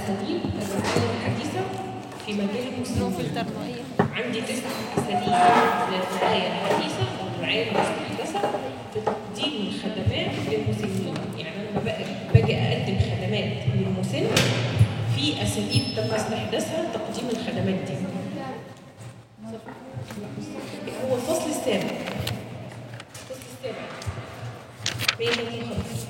اساليب الرعايه الحديثه في مجال نو المسنين فلتر ميه عندي تسع اساليب للرعايه الحديثه والرعايه المستحدثه في تقديم الخدمات للمسنين يعني انا لما بقى- باجي اقدم خدمات للمسن في اساليب تم استحداثها لتقديم الخدمات دي هو الفصل السابع الفصل السابع 155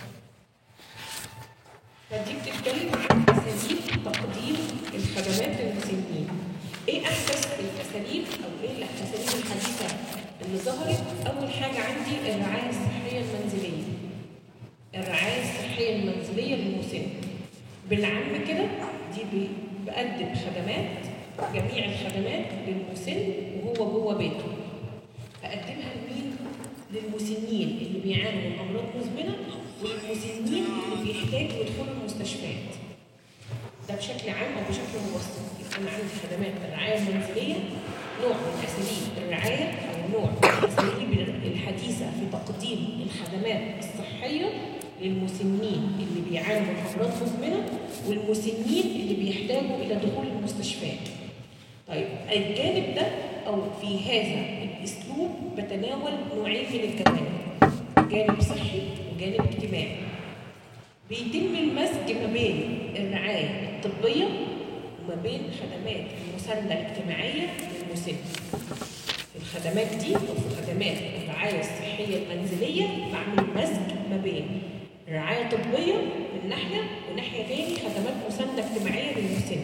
فدي بتتكلم عن اساليب تقديم الخدمات للمسنين. ايه احدث الاساليب او ايه الاساليب الحديثه اللي ظهرت؟ اول حاجه عندي الرعايه الصحيه المنزليه. الرعايه الصحيه المنزليه للمسن. بالعام كده دي ب- بقدم خدمات جميع الخدمات للمسن وهو جوه بيته. اقدمها لمين؟ للمسنين اللي بيعانوا من امراض مزمنه والمسنين اللي بيحتاجوا يدخلوا المستشفيات. ده بشكل عام او بشكل مبسط يبقى انا عندي خدمات الرعايه المنزليه نوع من اساليب الرعايه او نوع من الاساليب الحديثه في تقديم الخدمات الصحيه للمسنين اللي بيعانوا من امراض مزمنه والمسنين اللي بيحتاجوا الى دخول المستشفيات. طيب الجانب ده او في هذا الاسلوب بتناول نوعين من الجوانب جانب صحي وجانب اجتماعي بيتم المزج ما بين الرعايه الطبيه وما بين خدمات المسانده الاجتماعيه للمسن في الخدمات دي او في خدمات الرعايه الصحيه المنزليه بعمل مزج ما بين رعايه طبيه من ناحيه وناحيه تاني خدمات مسانده اجتماعيه للمسن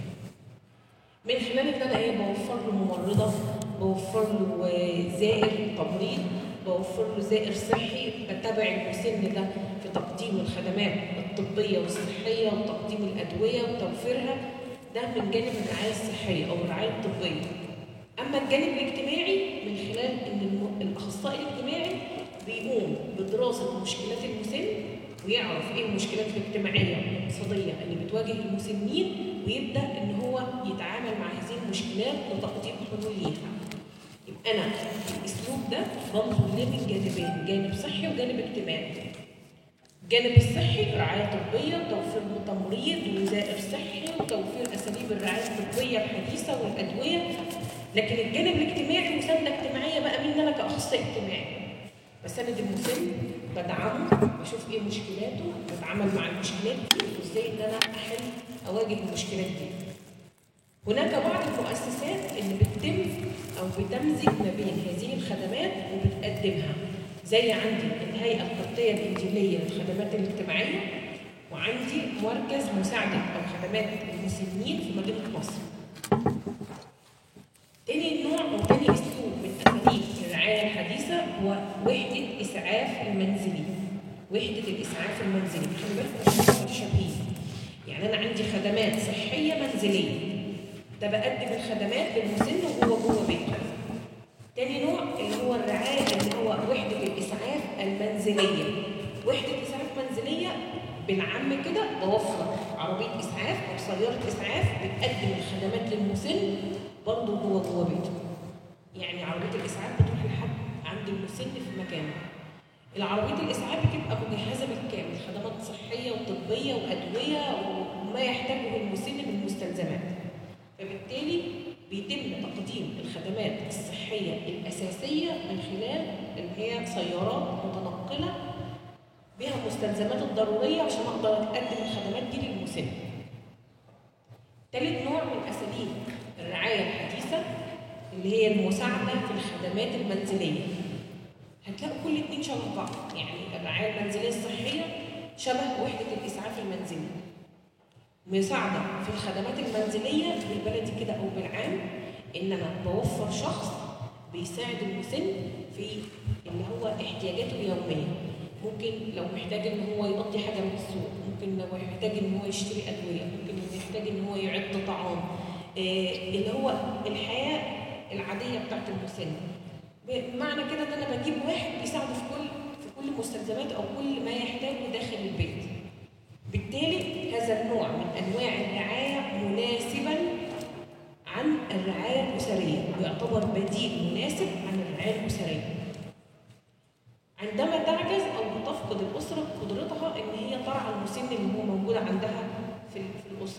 من خلال ان انا ايه بوفر له ممرضه بوفر له آه، زائر تمريض بوفر له زائر صحي بتابع المسن ده في تقديم الخدمات الطبيه والصحيه وتقديم الادويه وتوفيرها ده من جانب الرعايه الصحيه او الرعايه الطبيه اما الجانب الاجتماعي من خلال ان الم- الاخصائي الاجتماعي بيقوم بدراسه مشكلات المسن ويعرف ايه المشكلات الاجتماعيه والاقتصاديه اللي بتواجه المسنين ويبدا ان هو يتعامل مع هذه المشكلات وتقديم حلول ليها. يبقى انا الاسلوب ده بنظر ليه من جانبين، جانب صحي وجانب اجتماعي. الجانب الصحي رعايه طبيه، توفير تمريض وزائر صحي وتوفير اساليب الرعايه الطبيه الحديثه والادويه. لكن الجانب الاجتماعي مسانده اجتماعيه بقى مني انا كاخصائي اجتماعي. بساند المسن بدعمه بشوف ايه مشكلاته بتعامل مع المشكلات دي وازاي ان انا احل اواجه المشكلات دي هناك بعض المؤسسات اللي بتتم او بتمزج ما بين هذه الخدمات وبتقدمها زي عندي الهيئه القبطيه الانجيليه للخدمات الاجتماعيه وعندي مركز مساعده او خدمات المسنين في مدينه نصر تاني نوع او تاني اسلوب من اساليب الرعايه الحديثه هو وحده اسعاف المنزلي وحده الاسعاف المنزلي خلي بالكم عشان متشابهين يعني انا عندي خدمات صحيه منزليه ده بقدم الخدمات للمسن وهو جوه بيته تاني نوع اللي هو الرعايه اللي هو وحده الاسعاف المنزليه وحده اسعاف منزليه بالعام كده بوفر عربيه اسعاف او سياره اسعاف بتقدم الخدمات للمسن برضه هو جوه بيته يعني عربيه الاسعاف بتروح لحد عند المسن في مكانه العربيه الاسعاف بتبقى مجهزه بالكامل خدمات صحيه وطبيه وادويه وما يحتاجه المسن من مستلزمات فبالتالي بيتم تقديم الخدمات الصحيه الاساسيه من خلال ان هي سيارات متنقله بها المستلزمات الضروريه عشان اقدر اقدم الخدمات دي للمسن. ثالث نوع من اساليب الرعايه الحديثه اللي هي المساعده في الخدمات المنزليه. هتلاقوا كل اتنين شبه بعض، يعني الرعايه المنزليه الصحيه شبه وحده الاسعاف المنزلي. مساعده في الخدمات المنزليه بالبلدي كده او بالعام ان انا بوفر شخص بيساعد المسن في اللي هو احتياجاته اليوميه. ممكن لو محتاج ان هو يقضي حاجه من السوق ممكن لو يحتاج ان هو يشتري ادويه ممكن لو يحتاج ان هو يعد طعام إيه اللي هو الحياه العاديه بتاعت المسن بمعنى كده ان انا بجيب واحد بيساعده في كل في كل مستلزمات او كل ما يحتاجه داخل البيت بالتالي هذا النوع من انواع الرعايه مناسبا عن الرعايه الاسريه ويعتبر بديل مناسب عن الرعايه الاسريه عندما تعجز او بتفقد الاسره قدرتها ان هي ترعى المسن اللي هو موجود عندها في في الاسره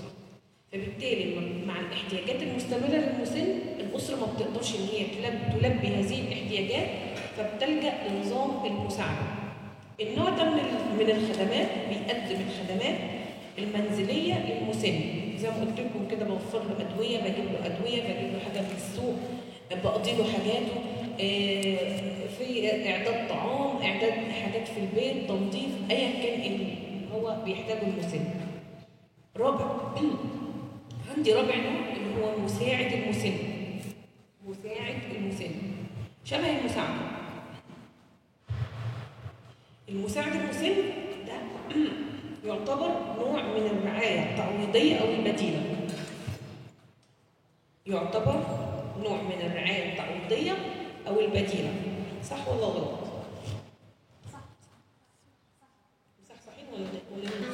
فبالتالي مع الاحتياجات المستمره للمسن الاسره ما بتقدرش ان هي تلب- تلبي هذه الاحتياجات فبتلجا لنظام المساعده. النوع ده من ال- من الخدمات بيقدم الخدمات المنزليه للمسن زي ما قلت لكم كده بوفر له ادويه بجيب له ادويه بجيب له حاجه من السوق بقضي له حاجاته آه، في اعداد طعام اعداد حاجات في البيت تنظيف ايا كان اللي هو بيحتاجه المسن رابع عندي رابع نوع اللي هو مساعد المسن مساعد المسن شبه المساعده المساعد المسن ده يعتبر نوع من الرعايه التعويضيه او البديله يعتبر نوع من الرعايه التعويضيه او البديله صح ولا غلط صح صحيح ولا ولا مين؟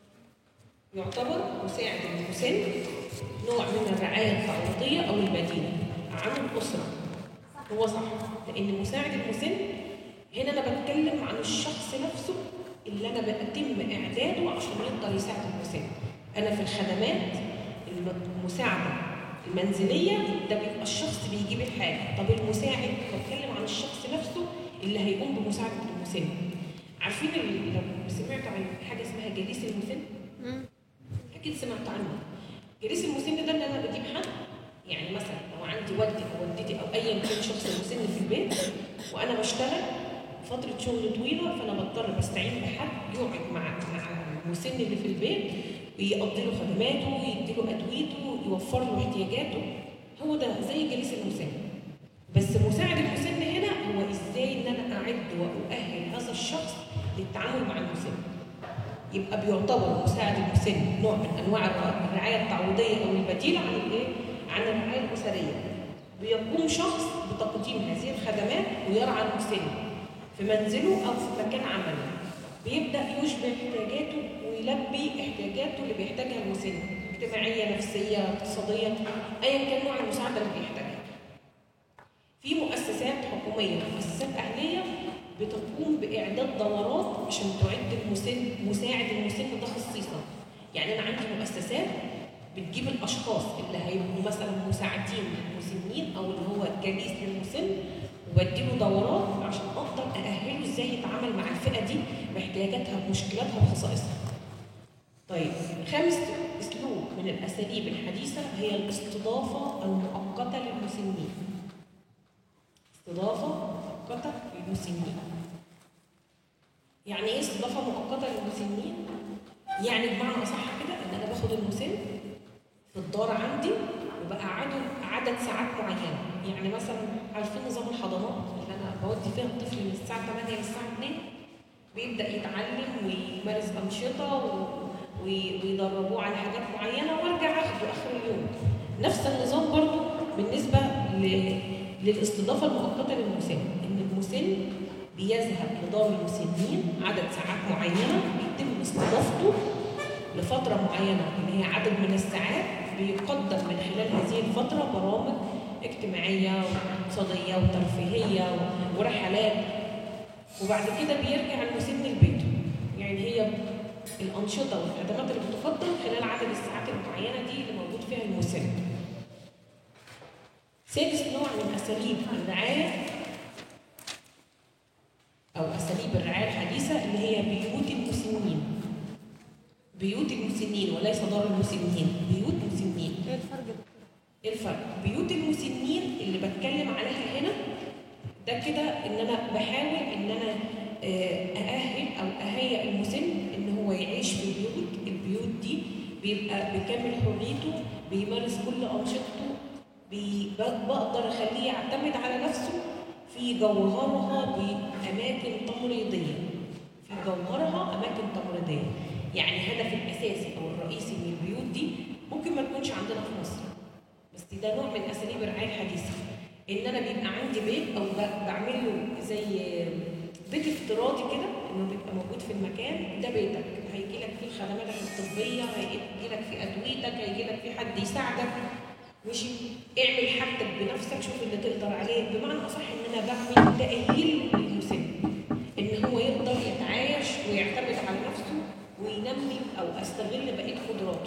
يعتبر مساعد المسن نوع من الرعايه التعويضيه او البديله عن الاسره هو صح لان مساعد المسن هنا انا بتكلم عن الشخص نفسه اللي انا بتم اعداده عشان يقدر يساعد المسن انا في الخدمات المساعده المنزليه ده بيبقى الشخص بيجيب الحاجه طب المساعد بتكلم عن الشخص نفسه اللي هيقوم بمساعده المسن عارفين ال- لو سمعتوا عن حاجه اسمها جليس المسن اكيد سمعت عنه جليس المسن ده ان انا بجيب حد يعني مثلا لو عندي والدي او والدتي او ايا كان شخص مسن في البيت وانا بشتغل فتره شغل طويله فانا بضطر بستعين بحد يقعد مع مع المسن اللي في البيت ويقضي له خدماته ويدي له ادويته يوفر له احتياجاته هو ده زي جليس المسن بس مساعد المسن هنا هو ازاي ان انا اعد واؤهل هذا الشخص للتعامل مع المسن يبقى بيعتبر مساعد المسن نوع من انواع الر- الرعايه التعويضيه او البديله عن الايه؟ عن الرعايه الاسريه. بيقوم شخص بتقديم هذه الخدمات ويرعى المسن في منزله او في مكان عمله. بيبدا يشبع احتياجاته ويلبي احتياجاته اللي بيحتاجها المسن اجتماعيه نفسيه اقتصاديه ايا كان نوع المساعده اللي بيحتاجها. في مؤسسات حكوميه ومؤسسات اهليه بتقوم باعداد دورات عشان تعد المسن مساعد المسن ده خصيصا يعني انا عندي مؤسسات بتجيب الاشخاص اللي هيبقوا مثلا مساعدين للمسنين او اللي هو جليس للمسن وبديله دورات عشان اقدر ااهله ازاي يتعامل مع الفئه دي باحتياجاتها بمشكلاتها وخصائصها. طيب خامس اسلوب من الاساليب الحديثه هي الاستضافه المؤقته للمسنين. استضافه مؤقته للمسنين. يعني ايه استضافه مؤقته للمسنين؟ يعني بمعنى اصح كده ان انا باخد المسن في الدار عندي وبقعده عدد ساعات معينه، يعني مثلا عارفين نظام الحضانات اللي انا بودي فيها الطفل من الساعه 8 للساعه 2 بيبدا يتعلم ويمارس انشطه و... وي- ويدربوه على حاجات معينه وارجع اخده اخر اليوم. نفس النظام برضو بالنسبه ل... للاستضافه المؤقته للمسن، ان المسن بيذهب لدار المسنين عدد ساعات معينه بيتم استضافته لفتره معينه اللي هي عدد من الساعات بيقدم من خلال هذه الفتره برامج اجتماعيه واقتصاديه وترفيهيه و- ورحلات وبعد كده بيرجع المسن لبيته يعني هي الانشطه والخدمات اللي بتقدم خلال عدد الساعات المعينه دي اللي موجود فيها المسن سادس نوع من اساليب الرعايه او اساليب الرعايه الحديثه اللي هي بيوت المسنين بيوت المسنين وليس دار المسنين بيوت مسنين ايه الفرق بين ايه الفرق؟ بيوت المسنين اللي بتكلم عليها هنا ده كده ان انا بحاول ان انا آه، اأهل او اهيئ المسن ان هو يعيش في بيوت البيوت دي بيبقى بكامل حريته بيمارس كل انشطته بي- ب- بقدر اخليه يعتمد على نفسه في جوهرها باماكن تمريضيه في جوهرها اماكن تمريضيه يعني هدف الاساسي او الرئيسي من البيوت دي ممكن ما تكونش عندنا في مصر بس ده نوع من اساليب الرعايه الحديثه ان انا بيبقى عندي بيت او ب- بعمل له زي بيت افتراضي كده انه بيبقى موجود في المكان ده بيتك هيجي لك فيه خدماتك الطبيه هيجي لك فيه ادويتك هيجي لك فيه حد يساعدك ماشي اعمل حاجتك بنفسك شوف اللي تقدر عليه بمعنى اصح ان انا بعمل تاهيل للمسن ان هو يقدر يتعايش ويعتمد على نفسه وينمي او استغل بقيه قدراته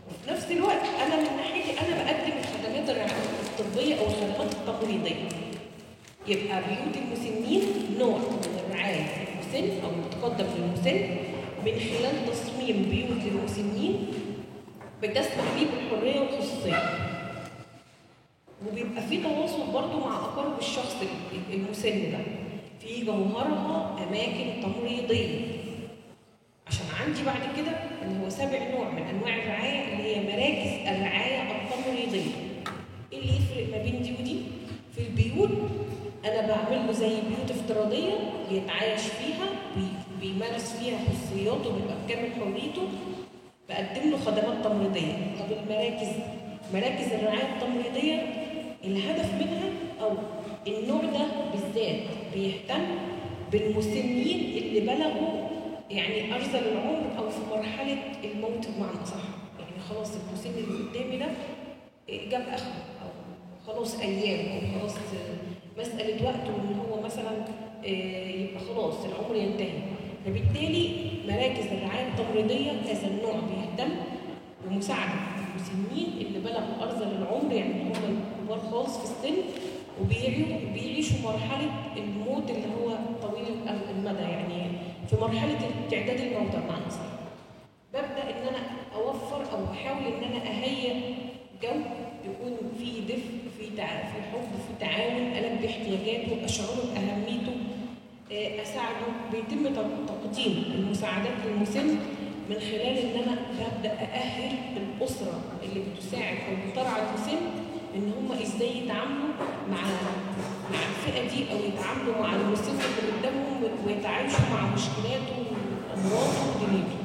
وفي نفس الوقت انا من ناحيتي انا بقدم الخدمات الرعايه الطبيه او الخدمات التمريضيه يبقى بيوت المسنين نوع من الرعايه للمسن او المتقدم للمسن من خلال تصميم بيوت للمسنين بتسمح بيه بالحريه والخصوصيه وبيبقى في تواصل برضه مع اقارب الشخص المسن ده في جوهرها اماكن تمريضيه عشان عندي بعد كده اللي هو سابع نوع من انواع الرعايه اللي هي مراكز الرعايه التمريضيه ايه اللي يفرق ما بين دي ودي في البيوت انا بعمل له زي بيوت افتراضيه بيتعايش فيها بي- بيمارس فيها خصوصياته بيبقى بكامل حريته بقدم له خدمات تمريضيه طب المراكز مراكز الرعايه التمريضيه الهدف منها او النوع ده بالذات بيهتم بالمسنين اللي بلغوا يعني ارذل العمر او في مرحله الموت بمعنى اصح يعني خلاص المسن اللي قدامي ده جاب اخره او خلاص ايام او خلاص مساله وقت وان هو مثلا آه، يبقى خلاص العمر ينتهي فبالتالي مراكز الرعايه التمريضيه هذا النوع بيهتم بمساعده المسنين اللي بلغوا ارذل العمر يعني هم كبار خالص في السن وبيعيشوا بيعيشوا مرحله الموت اللي هو طويل الأم- المدى يعني في مرحله تعداد الموتى بمعنى صح ببدا ان انا اوفر او احاول ان انا اهيئ جو يكون فيه دفء فيه تع... في حب في تعاون البي احتياجاته اشعره باهميته آه، اساعده بيتم تق- تقديم المساعدات للمسن من خلال ان انا ببدا ااهل الاسره اللي بتساعد او بترعى المسن ان هم ازاي يتعاملوا مع مع الفئه دي او يتعاملوا مع المسن اللي قدامهم ويتعايشوا مع مشكلاته وامراضه ودنيته.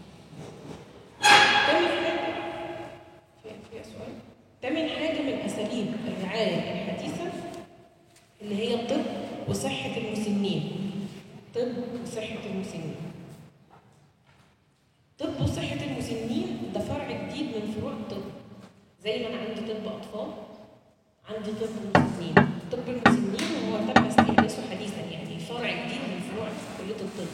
تاني حاجه في- فيها سؤال تامن حاجه من اساليب الرعايه الحديثه اللي هي الطب وصحه المسنين طب وصحه المسنين طب وصحه المسنين ده فرع جديد من فروع الطب زي ما انا عندي طب اطفال عندي طب مسنين طب المسنين هو تم استحداثه حديثا يعني فرع جديد من فروع كليه الطب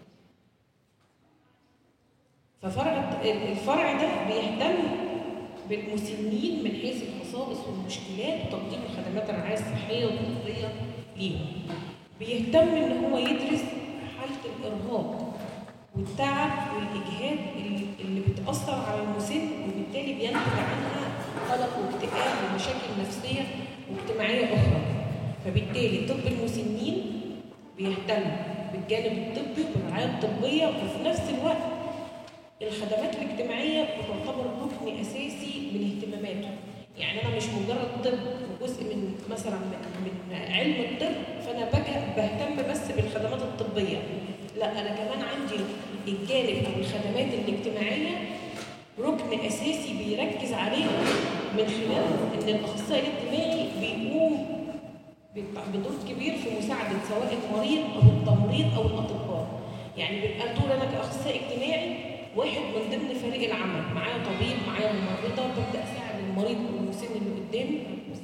ففرع الفرع ده بيهتم بالمسنين من حيث الخصائص والمشكلات وتقديم الخدمات الرعايه الصحيه والطبيه ليهم. بيهتم ان هو يدرس حاله الارهاق والتعب والاجهاد اللي, اللي بتاثر على المسن وبالتالي بينتج عنها قلق واكتئاب ومشاكل نفسيه واجتماعيه اخرى. فبالتالي طب المسنين بيهتم بالجانب الطبي والرعايه الطبيه وفي نفس الوقت الخدمات الاجتماعية بتعتبر ركن أساسي من اهتماماته يعني أنا مش مجرد طب وجزء من مثلا من, من علم الطب فأنا بجه بهتم بس بالخدمات الطبية لا أنا كمان عندي الجانب أو الخدمات الاجتماعية ركن أساسي بيركز عليه من خلال إن الأخصائي الاجتماعي بيقوم بدور كبير في مساعدة سواء المريض أو التمريض أو الأطباء يعني بيبقى دور أنا كأخصائي اجتماعي واحد من ضمن فريق العمل معايا طبيب معايا ممرضه ببدا اساعد المريض والمسن اللي قدامي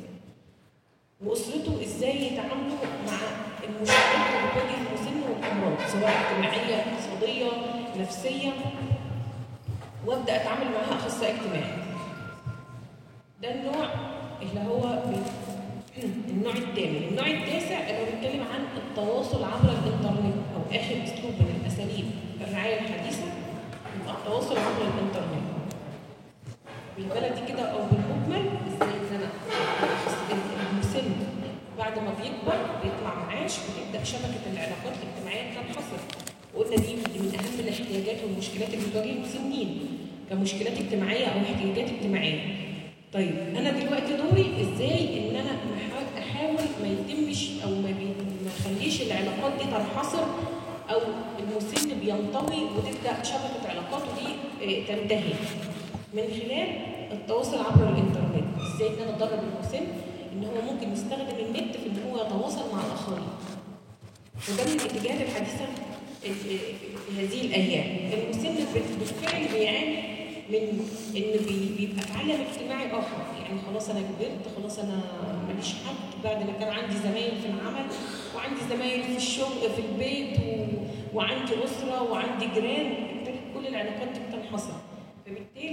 واسرته ازاي يتعاملوا مع المشكلات اللي بتواجه المسن والامراض سواء اجتماعيه اقتصاديه نفسيه وابدا اتعامل معاها اخصائي اجتماعي ده النوع اللي هو النوع الثامن النوع التاسع اللي بيتكلم عن التواصل عبر الانترنت او اخر اسلوب من الاساليب الرعايه الحديثه يبقى التواصل عبر الانترنت بالبلدي كده او بالمجمل ازاي ان انا المسن بعد ما بيكبر بيطلع معاش بتبدا شبكه العلاقات الاجتماعيه تنحصر وقلنا دي دي من اهم الاحتياجات والمشكلات اللي بتواجه المسنين كمشكلات اجتماعيه او احتياجات اجتماعيه طيب انا دلوقتي دوري ازاي ان انا احاول ما يتمش او ما, بي... ما اخليش العلاقات دي تنحصر او المسن بينطوي وتبدا شبكه علاقاته دي تنتهي من خلال التواصل عبر الانترنت ازاي ان انا ادرب المسن ان هو ممكن يستخدم النت في ان هو يتواصل مع الاخرين وده من الاتجاهات الحديثه في هذه الايام المسن بالفعل بيعاني من ان بيبقى في عالم اجتماعي اخر يعني خلاص انا كبرت خلاص انا ماليش حد بعد ما كان عندي زمايل في العمل وعندي زمايل في الشغل في البيت و... وعندي اسره وعندي جيران كل العلاقات دي بتنحصر فبالتالي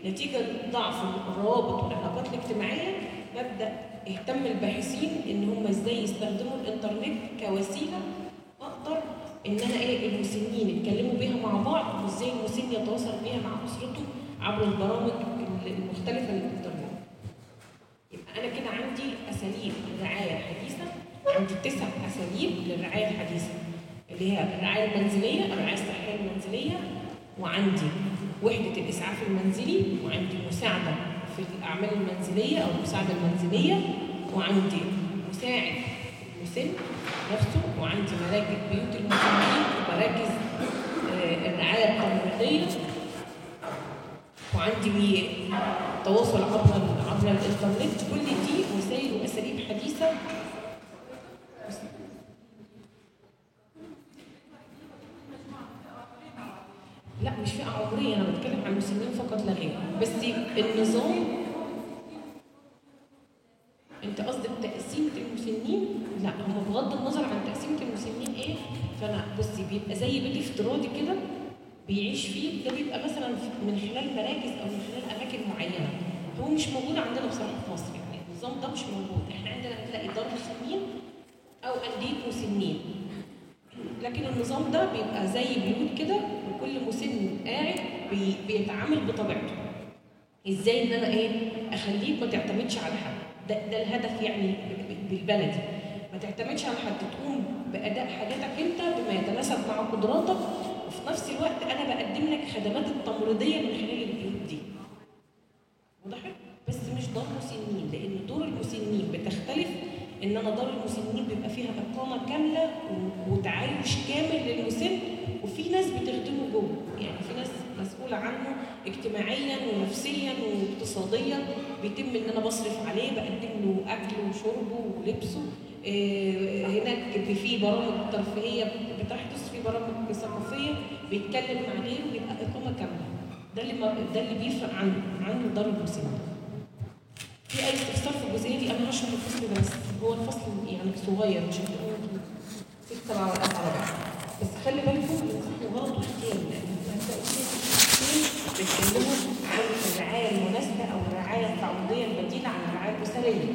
نتيجه ضعف الروابط والعلاقات الاجتماعيه ببدا اهتم الباحثين ان هم ازاي يستخدموا الانترنت كوسيله اقدر ان انا ايه المسنين يتكلموا بيها مع بعض وازاي المسن يتواصل بيها مع اسرته عبر البرامج المختلفه للانترنت. يبقى انا كده عندي اساليب الرعايه الحديثه عندي تسع اساليب للرعايه الحديثه اللي هي الرعايه المنزليه الرعايه الصحيه المنزليه وعندي وحده الاسعاف المنزلي وعندي مساعده في الاعمال المنزليه او المساعده المنزليه وعندي مساعد المسن نفسه وعندي مراكز بيوت المسنين ومراكز آه، الرعايه التمريضيه وعندي تواصل عبر عبر الانترنت كل دي وسائل واساليب حديثه لا مش فئه عمريه انا بتكلم عن المسنين فقط لا غير بس النظام انت قصدك تقسيمه المسنين لا هم بغض النظر عن تقسيمه المسنين ايه فانا بصي بيبقى زي بيت افتراضي كده بيعيش فيه ده بيبقى مثلا في- من خلال مراكز او من خلال اماكن معينه هو مش موجود عندنا بصراحه في مصر يعني النظام ده مش موجود احنا عندنا هتلاقي دار مسنين او انديه مسنين لكن النظام ده بيبقى زي بيوت كده وكل مسن قاعد بي بيتعامل بطبيعته ازاي ان انا ايه اخليك ما تعتمدش على حد ده, ده الهدف يعني ب- ب- بالبلدي ما تعتمدش على حد تقوم باداء حاجاتك انت بما يتناسب مع قدراتك وفي نفس الوقت انا بقدم لك خدمات التمريضيه من خلال البيوت دي وضحت بس مش دار مسنين لان دور المسنين بتختلف ان انا دار المسنين بيبقى فيها اقامه كامله و- وتعايش كامل للمسن وفي ناس بتخدمه جوه يعني في ناس مسؤوله عنه اجتماعيا ونفسيا واقتصاديا بيتم ان انا بصرف عليه بقدم له اكله وشربه ولبسه إيه، هناك بي- في برامج ترفيهيه بتحدث في برامج ثقافيه بيتكلم مع غيره بيبقى اقامه كامله ده اللي ما- ده اللي بيفرق عن عن دار المسنين في اي استفسار في الجزئيه دي انا هشرح الفصل ده بس هو الفصل يعني صغير مش هتقول ست سبع ورقات على بعض بس خلي بالكم ان صح غلط واختيار لان هتلاقوا كتير بيتكلموا عن الرعايه المناسبه او الرعايه التعويضيه البديله عن الرعايه الاسريه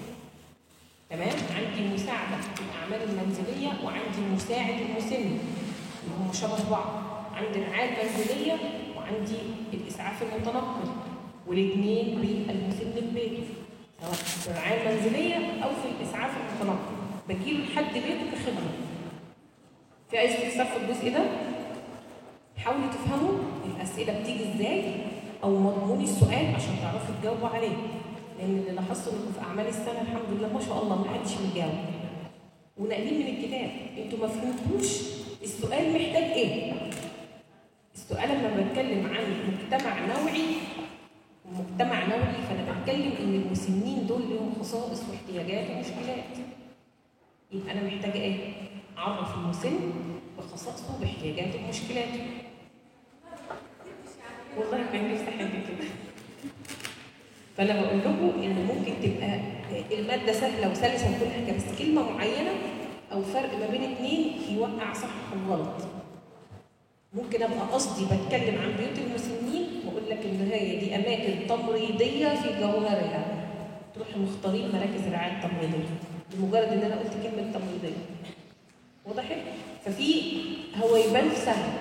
تمام عندي مساعده في الاعمال المنزليه وعندي مساعد المسن اللي هم شبه بعض عندي الرعايه المنزليه وعندي الاسعاف المتنقل والاثنين بالمسن في بيته سواء في الرعايه المنزليه او في الاسعاف المتنقل بجيله لحد بيته كخدمه في اي استفسار في الجزء ده حاولوا تفهموا الاسئله بتيجي ازاي او مضمون السؤال عشان تعرفوا تجاوبوا عليه لان اللي لاحظته انكم في اعمال السنه الحمد لله ما شاء الله ما حدش بيجاوب وناقلين من الكتاب انتوا ما فهمتوش السؤال محتاج ايه السؤال لما بتكلم عن مجتمع نوعي ومجتمع نوعي فانا بتكلم ان المسنين دول لهم خصائص واحتياجات ومشكلات يبقى انا محتاجه ايه اعرف المسن بخصائصه باحتياجاته ومشكلاته والله كان نفسي حاجه كده فانا بقول لكم ان ممكن تبقى الماده سهله وسلسه وكل حاجه بس كلمه معينه او فرق ما بين اتنين يوقع صح وغلط ممكن ابقى قصدي بتكلم عن بيوت المسنين واقول لك ان هي دي اماكن تمريضيه في جوهرها تروحوا مختارين مراكز الرعايه التمريضيه بمجرد ان انا قلت كلمه تمريضيه وضحت ففي هو يبان سهل